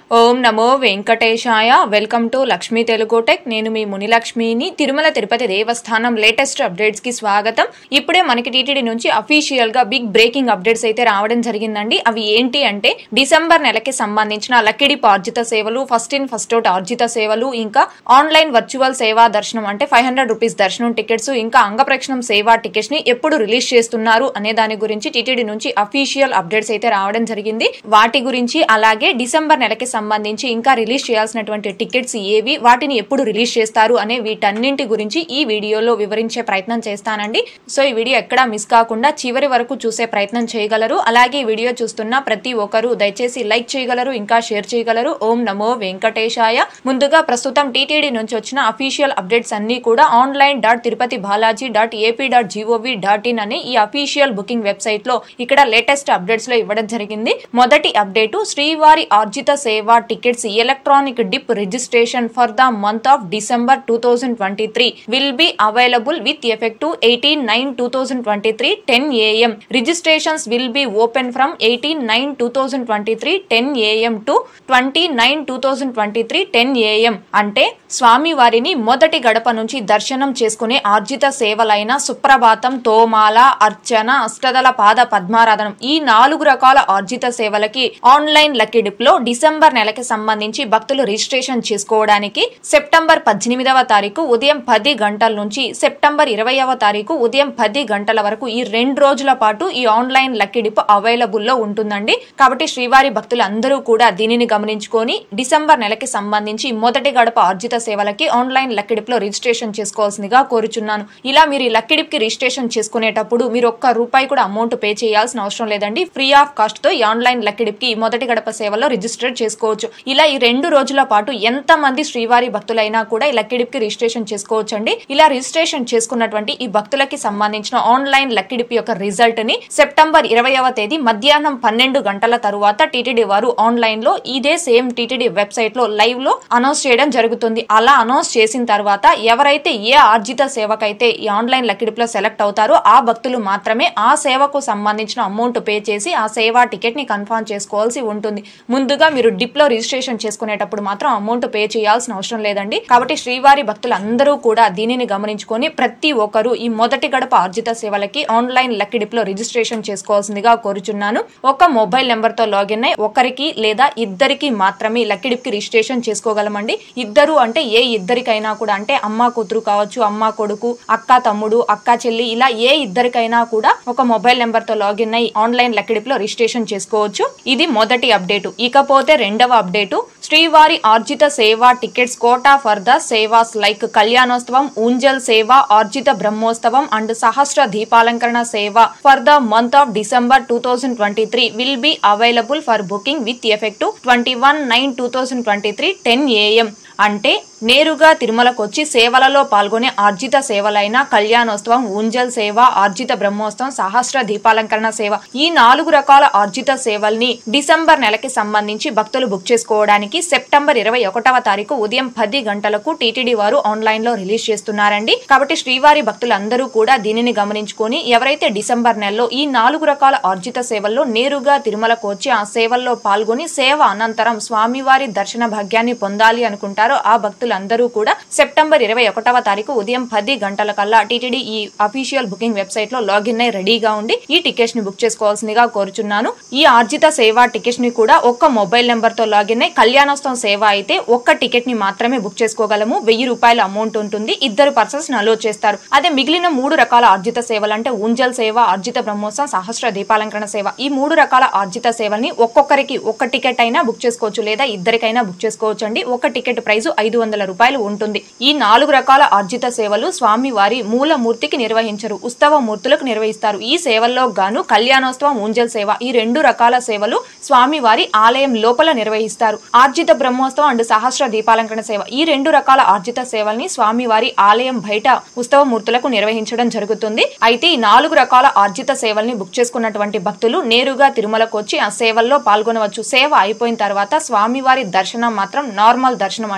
ఓం నమో వెంకటేశాయ welcome to Lakshmi Telugu tech నేను మీ మునిలక్ష్మిని తిరుమల తిరుపతి దేవస్థానం లేటెస్ట్ అప్డేట్స్ కి స్వాగతం ఇప్పుడే మనకి టీటీడీ నుంచి అఫీషియల్ గా బిగ్ బ్రేకింగ్ అప్డేట్స్ అయితే రావడం జరిగిందండి అవి ఏంటి అంటే డిసెంబర్ నెలకి సంబంధించిన లక్కిడిపు ఆర్జిత సేవలు ఫస్ట్ ఇన్ ఫస్ట్ అవుట్ ఆర్జిత సేవలు ఇంకా ఆన్లైన్ వర్చువల్ సేవా దర్శనం అంటే ఫైవ్ హండ్రెడ్ రూపీస్ దర్శనం టికెట్స్ ఇంకా అంగప్రక్షణం సేవా టికెట్స్ ని ఎప్పుడు రిలీజ్ చేస్తున్నారు అనే దాని గురించి టీటీడీ నుంచి అఫీషియల్ అప్డేట్స్ అయితే రావడం జరిగింది వాటి గురించి అలాగే డిసెంబర్ నెలకి సంబంధించి ఇంకా రిలీజ్ చేయాల్సినటువంటి టికెట్స్ ఏవి వాటిని ఎప్పుడు రిలీజ్ చేస్తారు అనే వీటన్నింటి గురించి ఈ వీడియోలో వివరించే ప్రయత్నం చేస్తానండి సో ఈ వీడియో ఎక్కడా మిస్ కాకుండా చివరి వరకు చూసే ప్రయత్నం చేయగలరు అలాగే ఈ వీడియో చూస్తున్న ప్రతి ఒక్కరూ దయచేసి లైక్ చేయగలరు ఇంకా షేర్ చేయగలరు ఓం నమో వెంకటేశాయ ముందుగా ప్రస్తుతం టీటీడీ నుంచి వచ్చిన అఫీషియల్ అప్డేట్స్ అన్ని కూడా online dot Tirupati Balaji dot AP dot GOV dot in అనే ఈ అఫీషియల్ బుకింగ్ వెబ్సైట్ లో ఇక్కడ లేటెస్ట్ అప్డేట్స్ లో ఇవ్వడం జరిగింది మొదటి update Srivari Arjitha Seva tickets electronic dip registration for the month of December two thousand twenty three will be available with effective eighteen nine two thousand twenty three ten AM registrations will be open from eighteen nine two thousand twenty three ten AM to twenty nine two thousand twenty three ten AM అంటే స్వామి వారిని మొదటి గడప నుంచి దర్శనం చేసుకునే ఆర్జిత సేవలైన సుప్రభాతం తోమాల అర్చన అష్టదల పాద పద్మారాధనం ఈ నాలుగు రకాల ఆర్జిత సేవలకి ఆన్లైన్ లక్కీ డిప్ లో డిసెంబర్ నెలకి సంబంధించి భక్తులు రిజిస్ట్రేషన్ చేసుకోవడానికి సెప్టెంబర్ పద్దెనిమిదవ తారీఖు ఉదయం పది గంటల నుంచి సెప్టెంబర్ ఇరవైవ తారీఖు ఉదయం పది గంటల వరకు ఈ రెండు రోజుల పాటు ఈ ఆన్లైన్ లక్కీ డిప్ అవైలబుల్ లో ఉంటుందండి కాబట్టి శ్రీవారి భక్తులు అందరూ కూడా దీనిని గమనించుకొని డిసెంబర్ నెలకి సంబంధించి మొదటి గడప ఆర్జిత సేవలకి ఆన్లైన్ లక్కీ డిప్ లో రిజిస్ట్రేషన్ చేసుకోవాల్సిందిగా కోరుచున్నాను ఇలా మీరు ఈ లక్కీ డిప్ కి రిజిస్ట్రేషన్ చేసుకునేటప్పుడు మీరు ఒక్క రూపాయి కూడా అమౌంట్ పే చేయాల్సిన అవసరం లేదండి ఫ్రీ ఆఫ్ కాస్ట్ తో ఈ ఆన్లైన్ లక్కీ డిప్ కి ఈ మొదటి గడప సేవలో రిజిస్టర్ చేసుకోవచ్చు ఇలా ఈ రెండు రోజుల పాటు ఎంత మంది శ్రీవారి భక్తులైనా కూడా ఈ లక్కీ డిప్ కి రిజిస్ట్రేషన్ చేసుకోవచ్చు అండి ఇలా రిజిస్ట్రేషన్ చేసుకున్నటువంటి ఈ భక్తులకి సంబంధించిన ఆన్లైన్ లక్కీ డిప్ యొక్క రిజల్ట్ ని సెప్టెంబర్ ఇరవైవ తేదీ మధ్యాహ్నం పన్నెండు గంటల తరువాత టీటీడీ వారు ఆన్లైన్ లో ఇదే సేమ్ టీటీడీ వెబ్సైట్ లో లైవ్ లో అనౌన్స్ చేయడం జరుగుతుంది అలా అనౌన్స్ చేసిన తర్వాత ఎవరైతే ఏ ఆర్జిత సేవకైతే ఈ ఆన్లైన్ లక్కీ డిప్ లో సెలెక్ట్ అవుతారో ఆ భక్తులు మాత్రమే ఆ సేవకు సంబంధించిన అమౌంట్ పే చేసి ఆ సేవా టికెట్ ని కన్ఫర్మ్ చేసుకోవాల్సి ఉంటుంది ముందుగా మీరు డిప్ లో రిజిస్ట్రేషన్ చేసుకునేటప్పుడు మాత్రం అమౌంట్ పే చేయాల్సిన అవసరం లేదండి కాబట్టి శ్రీవారి భక్తులు అందరూ కూడా దీనిని గమనించుకొని ప్రతి ఒక్కరూ ఈ మొదటి గడప ఆర్జిత సేవలకి ఆన్లైన్ లక్కీ డిప్ లో రిజిస్ట్రేషన్ చేసుకోవాల్సిందిగా కోరుచున్నాను ఒక మొబైల్ నెంబర్ తో లాగిన్ అయి ఒకరికి లేదా ఇద్దరికి మాత్రమే లక్కీ డిప్ కి రిజిస్ట్రేషన్ చేసుకోగలమండి ఇద్దరు అంటే ఏ ఇద్దరికైనా కూడా అంటే అమ్మ కూతురు కావచ్చు అమ్మ కొడుకు అక్క తమ్ముడు అక్క చెల్లి ఇలా ఏ ఇద్దరికైనా కూడా ఒక మొబైల్ నెంబర్ తో లాగిన్ అయి ఆన్లైన్ లక్కీ డిప్ లో రిజిస్ట్రేషన్ చేసుకోవచ్చు ఇది మొదటి అప్డేటు ఇకపోతే రెండవ update Srivari Arjitha Seva tickets quota for the sevas like Kalyanotsavam Unjal seva Arjitha Brahmotsavam and Sahasra Deepalankarana seva for the month of December two thousand twenty three will be available for booking with effective twenty one nine two thousand twenty three ten AM అంటే నేరుగా తిరుమలకు వచ్చి సేవలలో పాల్గొనే ఆర్జిత సేవలైన కళ్యాణోత్సవం ఊంజల్ సేవ ఆర్జిత బ్రహ్మోత్సవం సహస్ర దీపాలంకరణ సేవ ఈ నాలుగు రకాల ఆర్జిత సేవల్ని డిసెంబర్ నెలకి సంబంధించి భక్తులు బుక్ చేసుకోవడానికి సెప్టెంబర్ ఇరవై ఒకటవ తారీఖు ఉదయం పది గంటలకు టీటీడీ వారు ఆన్లైన్ లో రిలీజ్ చేస్తున్నారండి కాబట్టి శ్రీవారి భక్తులందరూ కూడా దీనిని గమనించుకొని ఎవరైతే డిసెంబర్ నెలలో ఈ నాలుగు రకాల ఆర్జిత సేవల్లో నేరుగా తిరుమలకు వచ్చి ఆ సేవల్లో పాల్గొని సేవ అనంతరం స్వామివారి దర్శన భాగ్యాన్ని పొందాలి అనుకుంటారో ఆ భక్తులందరూ కూడా సెప్టెంబర్ ఇరవై ఒకటవ తారీఖు ఉదయం పది గంటల కల్లా టీటీడీ ఈ అఫీషియల్ బుకింగ్ వెబ్సైట్ లో లాగిన్ అయి రెడీగా ఉండి ఈ టికెట్స్ ని బుక్ చేసుకోవాల్సిందిగా కోరుచున్నాను ఈ ఆర్జిత సేవ టికెట్స్ ని కూడా ఒక్క మొబైల్ నెంబర్ తో లాగిన్ అయి కళ్యాణోత్సవం సేవ అయితే ఒక్క టికెట్ ని మాత్రమే బుక్ చేసుకోగలము వెయ్యి రూపాయల అమౌంట్ ఉంటుంది ఇద్దరు పర్సన్స్ అలో చేస్తారు అదే మిగిలిన మూడు రకాల ఆర్జిత సేవలు అంటే ఉంజల్ సేవ ఆర్జిత బ్రహ్మోత్సవం సహస్ర దీపాలంకరణ సేవ ఈ మూడు రకాల ఆర్జిత సేవల్ని ఒక్కొక్కరికి ఒక్క టికెట్ అయినా బుక్ చేసుకోవచ్చు లేదా ఇద్దరికైనా బుక్ చేసుకోవచ్చు అండి ఒక టికెట్ ప్రైస్ ఐదు వందల రూపాయలు ఉంటుంది ఈ నాలుగు రకాల ఆర్జిత సేవలు స్వామి వారి మూలమూర్తికి నిర్వహించరు ఉత్సవ మూర్తులకు నిర్వహిస్తారు ఈ సేవల్లో గాను కళ్యాణోత్సవం ఊంజల్ సేవ ఈ రెండు రకాల సేవలు స్వామి వారి ఆలయం లోపల నిర్వహిస్తారు ఆర్జిత బ్రహ్మోత్సవం అండ్ సహస్ర దీపాలంకరణ సేవ ఈ రెండు రకాల ఆర్జిత సేవల్ని స్వామి వారి ఆలయం బయట ఉత్సవ మూర్తులకు నిర్వహించడం జరుగుతుంది అయితే ఈ నాలుగు రకాల ఆర్జిత సేవల్ని బుక్ చేసుకున్నటువంటి భక్తులు నేరుగా తిరుమలకు వచ్చి ఆ సేవల్లో పాల్గొనవచ్చు సేవ అయిపోయిన తర్వాత స్వామివారి దర్శనం మాత్రం నార్మల్ దర్శనం అండి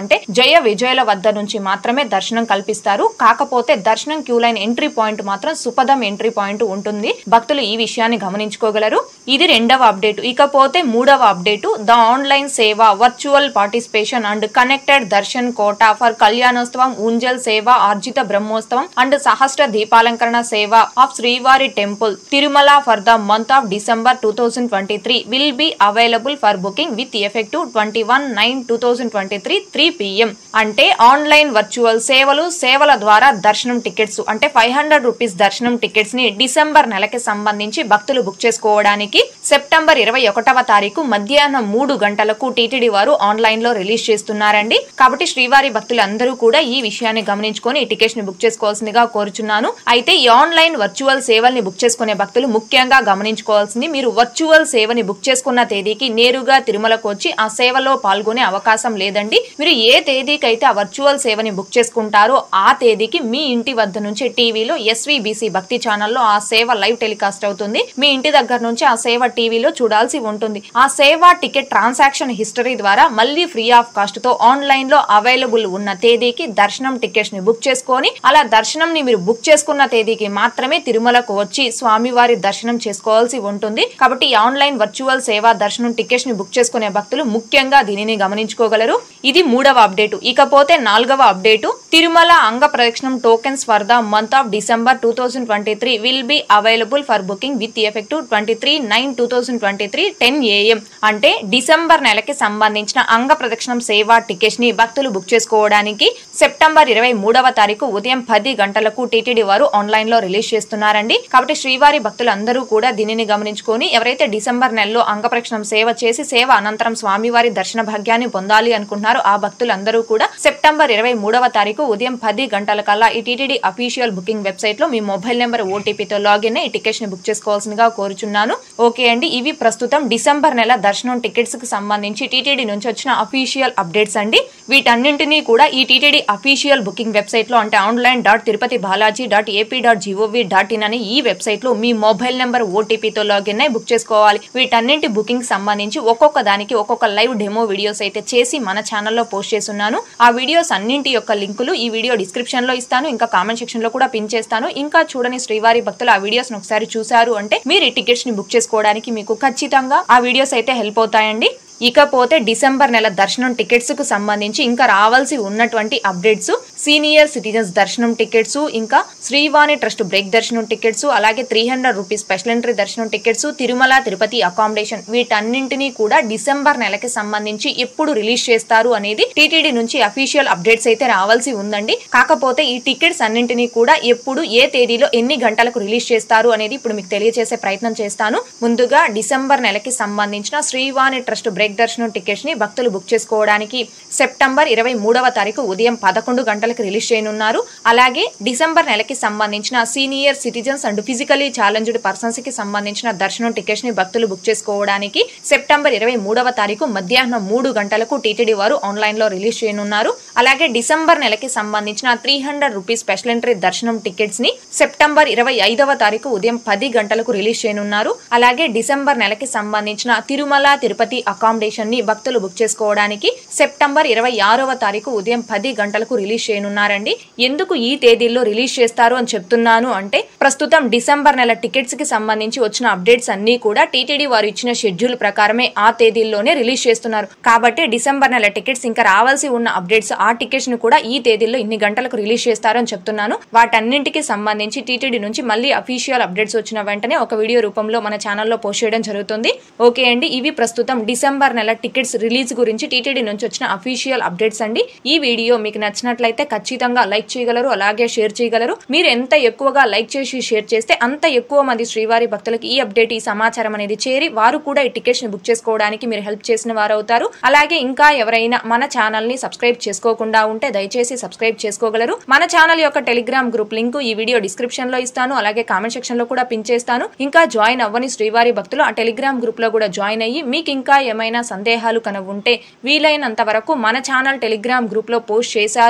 అంటే జయ విజయుల వద్ద నుంచి మాత్రమే దర్శనం కల్పిస్తారు కాకపోతే దర్శనం క్యూ లైన్ ఎంట్రీ పాయింట్ మాత్రం సుపదం ఎంట్రీ పాయింట్ ఉంటుంది భక్తులు ఈ విషయాన్ని గమనించుకోగలరు ఇది రెండవ అప్డేట్ ఇకపోతే మూడవ update the online seva virtual participation and connected darshan quota for Kalyanotsavam Unjal సేవ Arjitha Brahmotsavam and Sahasra Deepalankarana seva of Srivari temple Tirumala for the month of December two thousand twenty three will be available for booking with effective twenty one nine two thousand twenty three three PM అంటే online virtual సేవలు సేవల ద్వారా దర్శనం tickets అంటే five hundred rupees దర్శనం tickets ని December నెలకి సంబంధించి భక్తులు బుక్ చేసుకోవడానికి సెప్టెంబర్ ఇరవై ఒకటవ తారీఖు మధ్యాహ్నం మూడు గంటలకు టీటీడీ వారు ఆన్లైన్ లో రిలీజ్ చేస్తున్నారండి కాబట్టి శ్రీవారి భక్తులు అందరూ కూడా ఈ విషయాన్ని గమనించుకొని ఈ టికెట్స్ ని బుక్ చేసుకోవాల్సిందిగా కోరుచున్నాను అయితే ఈ ఆన్లైన్ వర్చువల్ సేవల్ని బుక్ చేసుకునే భక్తులు ముఖ్యంగా గమనించుకోవాల్సింది మీరు వర్చువల్ సేవని బుక్ చేసుకున్న తేదీకి నేరుగా తిరుమలకు వచ్చి ఆ సేవలో పాల్గొనే అవకాశం లేదండి మీరు ఏ తేదీకైతే ఆ వర్చువల్ సేవని బుక్ చేసుకుంటారో ఆ తేదీకి మీ ఇంటి వద్ద నుంచి టీవీలో ఎస్వీబీసీ భక్తి ఛానల్లో ఆ సేవ లైవ్ టెలికాస్ట్ అవుతుంది మీ ఇంటి దగ్గర నుంచి ఆ సేవ టీవీలో చూడాల్సి ఉంటుంది ఆ సేవ టికెట్ ట్రాన్సాక్షన్ హిస్టరీ ద్వారా మళ్ళీ ఫ్రీ ఆఫ్ కాస్ట్ తో ఆన్లైన్ లో అవైలబుల్ ఉన్న తేదీకి దర్శనం టికెట్స్ ని బుక్ చేసుకొని అలా దర్శనం ని మీరు బుక్ చేసుకున్న తేదీకి మాత్రమే తిరుమలకు వచ్చి స్వామివారి దర్శనం చేసుకోవాల్సి ఉంటుంది కాబట్టి ఈ ఆన్లైన్ వర్చువల్ సేవ దర్శనం టికెట్స్ ని బుక్ చేసుకునే భక్తులు ముఖ్యంగా దీనిని గమనించుకోగలరు ఇది మూడవ అప్డేట్ ఇకపోతే నాలుగవ update Tirumala Anga Pradakshinam tokens for the month of December two thousand twenty three will be available for booking with effective twenty three nine two thousand twenty three ten AM అంటే డిసెంబర్ నెలకి సంబంధించిన అంగ ప్రదక్షిణం సేవా టికెట్స్ ని భక్తులు బుక్ చేసుకోవడానికి సెప్టెంబర్ ఇరవై మూడవ తారీఖు ఉదయం పది గంటలకు టీటీడీ వారు ఆన్లైన్ లో రిలీజ్ చేస్తున్నారండి కాబట్టి శ్రీవారి భక్తులు అందరూ కూడా దీనిని గమనించుకొని ఎవరైతే డిసెంబర్ నెలలో అంగ ప్రదక్షిణం సేవ చేసి సేవ అనంతరం స్వామివారి దర్శన భాగ్యాన్ని పొందాలి అనుకుంటున్నారో ఆ భక్తులందరూ కూడా సెప్టెంబర్ ఇరవై మూడవ తారీఖు ఉదయం పది గంటల కల్లా ఈ టీటీడీ అఫీషియల్ బుకింగ్ వెబ్సైట్ లో మీ మొబైల్ నెంబర్ ఓటీపీతో లాగిన్ అయి ఈ టికెట్స్ ని బుక్ చేసుకోవాల్సిందిగా కోరుచున్నాను ఓకే అండి ఇవి ప్రస్తుతం డిసెంబర్ నెల దర్శనం టికెట్స్ కి సంబంధించి టీటీడీ నుంచి వచ్చిన అఫీషియల్ అప్డేట్స్ అండి వీటన్నింటినీ కూడా ఈ టీటీడీ అఫీషియల్ బుకింగ్ వెబ్సైట్ లో అంటే online dot Tirupati Balaji dot AP dot GOV dot in అని ఈ వెబ్సైట్ లో మీ మొబైల్ నెంబర్ ఓటీపీతో లాగిన్ అయి బుక్ చేసుకోవాలి వీటన్నింటి బుకింగ్ సంబంధించి ఒక్కొక్క దానికి ఒక్కొక్క లైవ్ డెమో వీడియోస్ అయితే చేసి మన ఛానల్లో పోస్ట్ చేస్తున్నాను ఆ వీడియోస్ అన్నింటి యొక్క లింకులు ఈ వీడియో డిస్క్రిప్షన్ లో ఇస్తాను ఇంకా కామెంట్ సెక్షన్ లో కూడా పిన్ చేస్తాను ఇంకా చూడని శ్రీవారి భక్తులు ఆ వీడియోస్ ఒకసారి చూసారు అంటే మీరు ఈ టికెట్స్ ని బుక్ చేసుకోవడానికి మీకు ఖచ్చితంగా ఆ వీడియోస్ అయితే హెల్ప్ అవుతాయండి ఇకపోతే డిసెంబర్ నెల దర్శనం టికెట్స్ కు సంబంధించి ఇంకా రావాల్సి ఉన్నటువంటి అప్డేట్స్ సీనియర్ సిటిజన్స్ దర్శనం టికెట్స్ ఇంకా శ్రీవాణి ట్రస్ట్ బ్రేక్ దర్శనం టికెట్స్ అలాగే three hundred rupees special entry దర్శనం టికెట్స్ తిరుమల తిరుపతి అకామిడేషన్ వీటన్నింటినీ కూడా డిసెంబర్ నెలకి సంబంధించి ఎప్పుడు రిలీజ్ చేస్తారు అనేది టీటీడీ నుంచి అఫీషియల్ అప్డేట్స్ అయితే రావాల్సి ఉందండి కాకపోతే ఈ టికెట్స్ అన్నింటినీ కూడా ఎప్పుడు ఏ తేదీలో ఎన్ని గంటలకు రిలీజ్ చేస్తారు అనేది ఇప్పుడు మీకు తెలియజేసే ప్రయత్నం చేస్తాను ముందుగా డిసెంబర్ నెలకి సంబంధించిన శ్రీవాణి ట్రస్ట్ బ్రేక్ దర్శనం టికెట్స్ ని భక్తులు బుక్ చేసుకోవడానికి సెప్టెంబర్ ఇరవై మూడవ తారీఖు ఉదయం పదకొండు గంటలకు రిలీజ్ చేయనున్నారు అలాగే డిసెంబర్ నెలకి సంబంధించిన senior citizens and physically challenged persons కి సంబంధించిన దర్శనం టికెట్స్ ని భక్తులు బుక్ చేసుకోవడానికి సెప్టెంబర్ ఇరవై మూడవ తారీఖు మధ్యాహ్నం మూడు గంటలకు టీటీడీ వారు ఆన్లైన్ లో రిలీజ్ చేయనున్నారు అలాగే డిసెంబర్ నెలకి సంబంధించిన three hundred rupees special entry దర్శనం టికెట్స్ ని సెప్టెంబర్ ఇరవై ఐదవ తారీఖు ఉదయం పది గంటలకు రిలీజ్ చేయనున్నారు అలాగే డిసెంబర్ నెలకి సంబంధించిన తిరుమల తిరుపతి అకామిడేషన్ ని భక్తులు బుక్ చేసుకోవడానికి సెప్టెంబర్ ఇరవై ఆరవ తారీఖు ఉదయం పది గంటలకు రిలీజ్ చేయనున్నారండి ఎందుకు ఈ తేదీల్లో రిలీజ్ చేస్తారు అని చెప్తున్నాను అంటే ప్రస్తుతం డిసెంబర్ నెల టికెట్స్ కి సంబంధించి వచ్చిన అప్డేట్స్ అన్ని కూడా టీటీడీ వారు ఇచ్చిన షెడ్యూల్ ప్రకారమే ఆ తేదీల్లోనే రిలీజ్ చేస్తున్నారు కాబట్టి డిసెంబర్ నెల టికెట్స్ ఇంకా రావాల్సి ఉన్న అప్డేట్స్ ఆ టికెట్స్ ను కూడా ఈ తేదీల్లో ఇన్ని గంటలకు రిలీజ్ చేస్తారు అని చెప్తున్నాను వాటన్నింటికి సంబంధించి టీటీడీ నుంచి మళ్ళీ అఫీషియల్ అప్డేట్స్ వచ్చిన వెంటనే ఒక వీడియో రూపంలో మన ఛానల్లో పోస్ట్ చేయడం జరుగుతుంది ఓకే అండి ఇవి ప్రస్తుతం డిసెంబర్ నెల టికెట్స్ రిలీజ్ గురించి టీటీడీ నుంచి వచ్చిన అఫీషియల్ అప్డేట్స్ అండి ఈ వీడియో మీకు నచ్చినట్లయితే ఖచ్చితంగా లైక్ చేయగలరు అలాగే షేర్ చేయగలరు మీరు ఎంత ఎక్కువగా లైక్ చేసి షేర్ చేస్తే అంత ఎక్కువ మంది శ్రీవారి భక్తులకు ఈ అప్డేట్ ఈ సమాచారం అనేది చేరి వారు కూడా ఈ టికెట్స్ ని బుక్ చేసుకోవడానికి మీరు హెల్ప్ చేసిన వారు అవుతారు అలాగే ఇంకా ఎవరైనా మన ఛానల్ ని సబ్స్క్రైబ్ చేసుకోకుండా ఉంటే దయచేసి సబ్స్క్రైబ్ చేసుకోగలరు మన ఛానల్ యొక్క టెలిగ్రామ్ గ్రూప్ లింక్ ఈ వీడియో డిస్క్రిప్షన్ లో ఇస్తాను అలాగే కామెంట్ సెక్షన్ లో కూడా పిన్ చేస్తాను ఇంకా జాయిన్ అవ్వని శ్రీవారి భక్తులు ఆ టెలిగ్రామ్ గ్రూప్ లో కూడా జాయిన్ అయ్యి మీకు ఇంకా ఏమైనా సందేహాలు కనుక ఉంటే వీలైనంత వరకు మన ఛానల్ టెలిగ్రామ్ గ్రూప్ లో పోస్ట్ చేశారు అంటే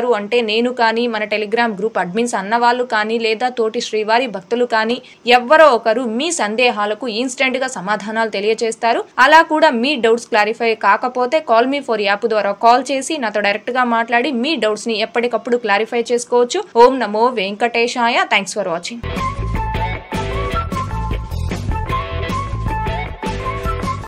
నేను కానీ మన టెలిగ్రామ్ గ్రూప్ అడ్మిన్స్ అన్నవాళ్ళు కానీ లేదా తోటి శ్రీవారి భక్తులు కానీ ఎవ్వరో ఒకరు మీ సందేహాలకు ఇన్స్టెంట్ గా సమాధానాలు తెలియజేస్తారు అలా కూడా మీ డౌట్స్ క్లారిఫై కాకపోతే కాల్ మీ ఫోర్ యాప్ ద్వారా కాల్ చేసి నాతో డైరెక్ట్ గా మాట్లాడి మీ డౌట్స్ ని ఎప్పటికప్పుడు క్లారిఫై చేసుకోవచ్చు ఓం నమో వెంకటేశాయ థ్యాంక్స్ ఫర్ వాచింగ్